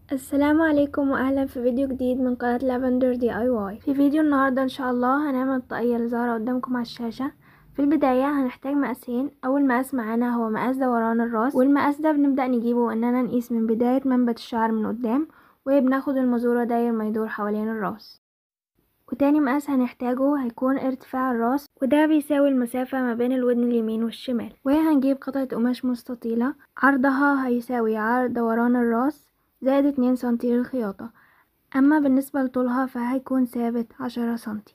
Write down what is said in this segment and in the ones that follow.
السلام عليكم واهلا في فيديو جديد من قناة لافندر دي اي واي في فيديو النهاردة ان شاء الله هنعمل الطاقية اللي ظاهرة قدامكم على الشاشة في البداية هنحتاج مقاسين اول مقاس معانا هو مقاس دوران الراس والمقاس ده بنبدأ نجيبه اننا نقيس من بداية منبت الشعر من قدام وبناخد المزورة داير ما يدور حوالين الراس وتاني مقاس هنحتاجه هيكون ارتفاع الراس وده بيساوي المسافة ما بين الودن اليمين والشمال وهنجيب قطعة قماش مستطيلة عرضها هيساوي عرض دوران الراس زائد اتنين سنتي للخياطة أما بالنسبة لطولها فهيكون ثابت عشرة سنتي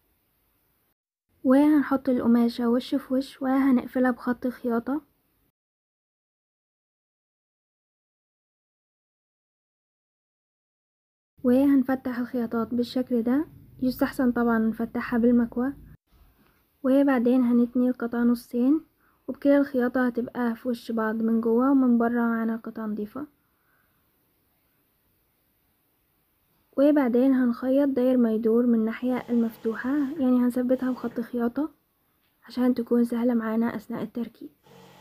وهنحط القماشة وش في وش وهنقفلها بخط خياطة وهنفتح الخياطات بالشكل ده يستحسن طبعا نفتحها بالمكوى وبعدين هنتني القطعة نصين وبكده الخياطة هتبقى في وش بعض من جوه ومن بره معانا القطعة نضيفة وبعدين هنخيط داير ما يدور من الناحية المفتوحة يعني هنثبتها بخط خياطة عشان تكون سهلة معانا أثناء التركيب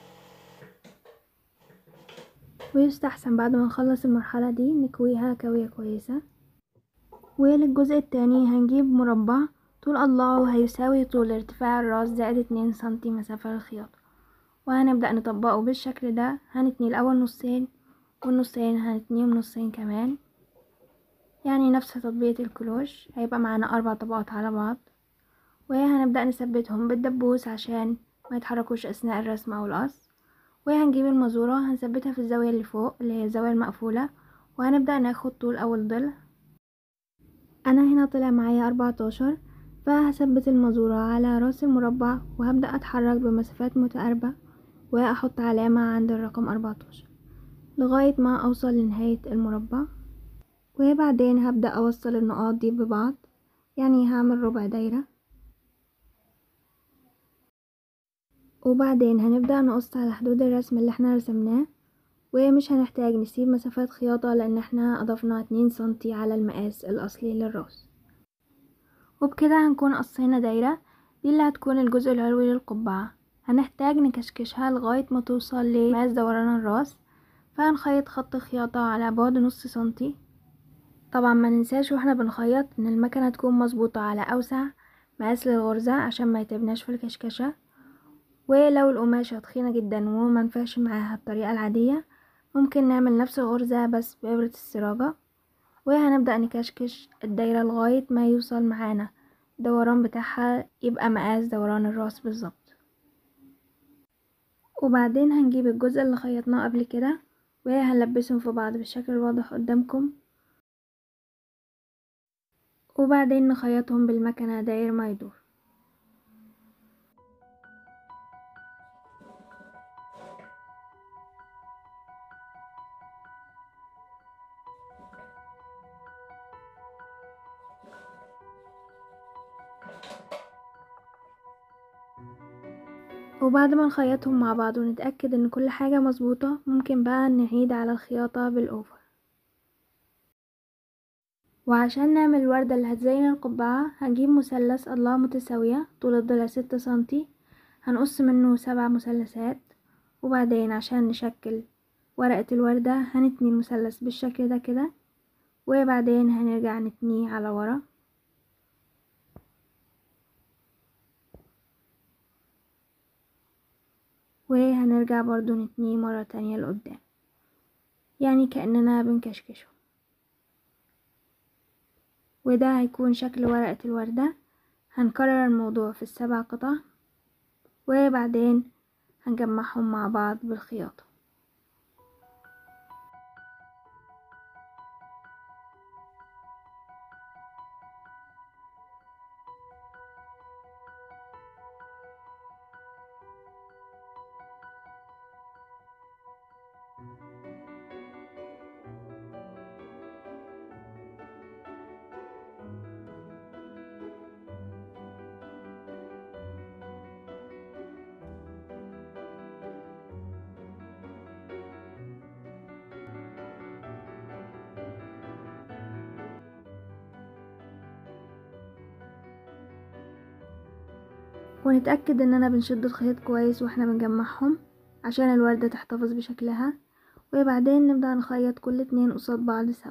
ويستحسن بعد ما نخلص المرحلة دي نكويها كوية كويسة وللجزء التاني هنجيب مربع طول أضلاعه هيساوي طول ارتفاع الراس زائد اتنين سنتي مسافة للخياطة وهنبدأ نطبقه بالشكل ده هنتني الأول نصين والنصين هنتنيهم نصين كمان يعني نفس تطبيقة الكلوش هيبقى معانا أربع طبقات على بعض وهنبدأ نثبتهم بالدبوس عشان ما يتحركوش أثناء الرسم أو القص وهنجيب المزورة هنثبتها في الزاوية اللي فوق اللي هي الزاوية المقفولة وهنبدأ ناخد طول أول ضلع أنا هنا طلع معايا أربعتاشر فهثبت المزورة على راس المربع وهبدأ أتحرك بمسافات متقاربة وأحط علامة عند الرقم أربعتاشر لغاية ما أوصل لنهاية المربع وبعدين هبدأ أوصل النقاط دي ببعض يعني هعمل ربع دايرة وبعدين هنبدأ نقص على حدود الرسم اللي احنا رسمناه ومش هنحتاج نسيب مسافات خياطة لان احنا اضفنا اتنين سنتي على المقاس الاصلي للراس وبكده هنكون قصينا دايرة دي اللي هتكون الجزء العلوي للقبعة هنحتاج نكشكشها لغاية ما توصل لمقاس دوران الراس فهنخيط خط خياطة على بعد نص سنتي طبعا ما ننساش واحنا بنخيط ان المكنة تكون مظبوطة على اوسع مقاس للغرزة عشان ما يتبناش في الكشكشة ولو القماشة تخينة جدا وما نفعش معاها الطريقة العادية ممكن نعمل نفس الغرزة بس بإبرة السراجة وهنبدأ نكشكش الدايرة لغاية ما يوصل معانا الدوران بتاعها يبقى مقاس دوران الراس بالظبط وبعدين هنجيب الجزء اللي خيطناه قبل كده وهنلبسهم في بعض بالشكل الواضح قدامكم وبعدين نخيطهم بالمكنة داير ما يدور وبعد ما نخيطهم مع بعض ونتأكد ان كل حاجة مظبوطة ممكن بقى نعيد على الخياطة بالأوفر وعشان نعمل الوردة اللي هتزين القبعة هنجيب مثلث أضلاع متساوية طول الضلع ستة سنتي هنقص منه سبع مثلثات وبعدين عشان نشكل ورقة الوردة هنتني المثلث بالشكل ده كده وبعدين هنرجع نتنيه على ورا وهنرجع برضو نتنيه مرة تانية لقدام يعني كأننا بنكشكشه وده هيكون شكل ورقة الوردة هنكرر الموضوع في السبع قطع وبعدين هنجمعهم مع بعض بالخياطة ونتأكد اننا بنشد الخيط كويس واحنا بنجمعهم عشان الوردة تحتفظ بشكلها وبعدين نبدأ نخيط كل اتنين قصاد بعض سوا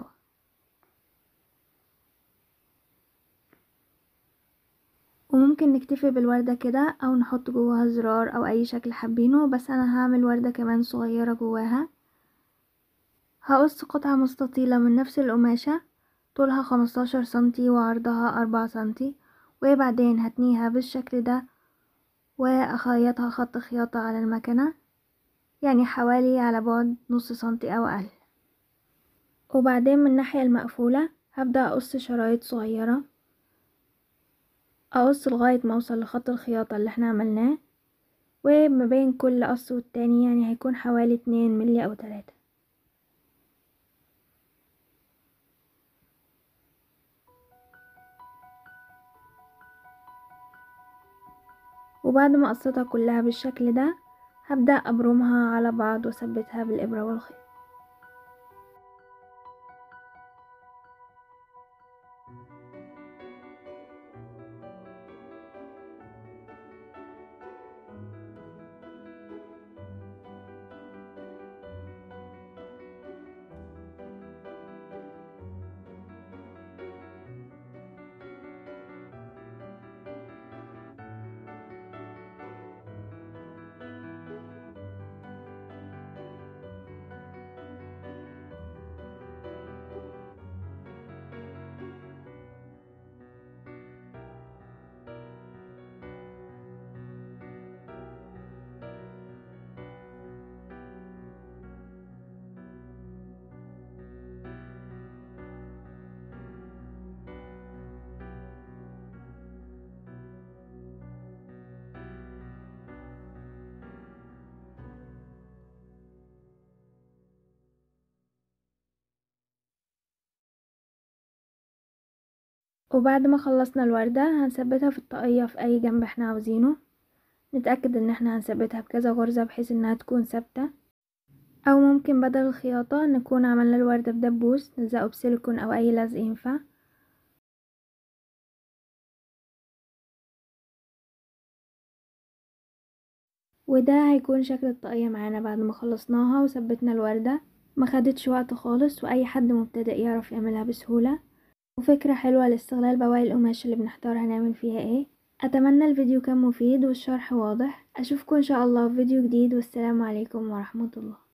وممكن نكتفي بالوردة كده او نحط جواها زرار او اي شكل حابينه بس انا هعمل وردة كمان صغيرة جواها هقص قطعة مستطيلة من نفس القماشة طولها خمستاشر سنتي وعرضها أربعة سنتي وبعدين هتنيها بالشكل ده واخيطها خط خياطة على المكنة يعني حوالي على بعد نص سنتي او اقل وبعدين من الناحية المقفولة هبدأ اقص شرايط صغيرة اقص لغاية ما اوصل لخط الخياطة اللي احنا عملناه وما بين كل قص والتاني يعني هيكون حوالي اتنين ملي او تلاتة وبعد ما قصيتها كلها بالشكل ده هبدأ أبرمها على بعض وأثبتها بالإبرة والخيط وبعد ما خلصنا الوردة هنثبتها في الطاقية في اي جنب احنا عاوزينه نتأكد ان احنا هنثبتها بكذا غرزة بحيث انها تكون ثابتة او ممكن بدل الخياطة نكون عملنا الوردة بدبوس نلزقه بسيليكون او اي لزق ينفع وده هيكون شكل الطاقية معانا بعد ما خلصناها وثبتنا الوردة ما خدتش وقت خالص واي حد مبتدئ يعرف يعملها بسهولة وفكرة حلوة لاستغلال بواقي القماش اللي بنحتار هنعمل فيها ايه اتمنى الفيديو كان مفيد والشرح واضح اشوفكم ان شاء الله في فيديو جديد والسلام عليكم ورحمة الله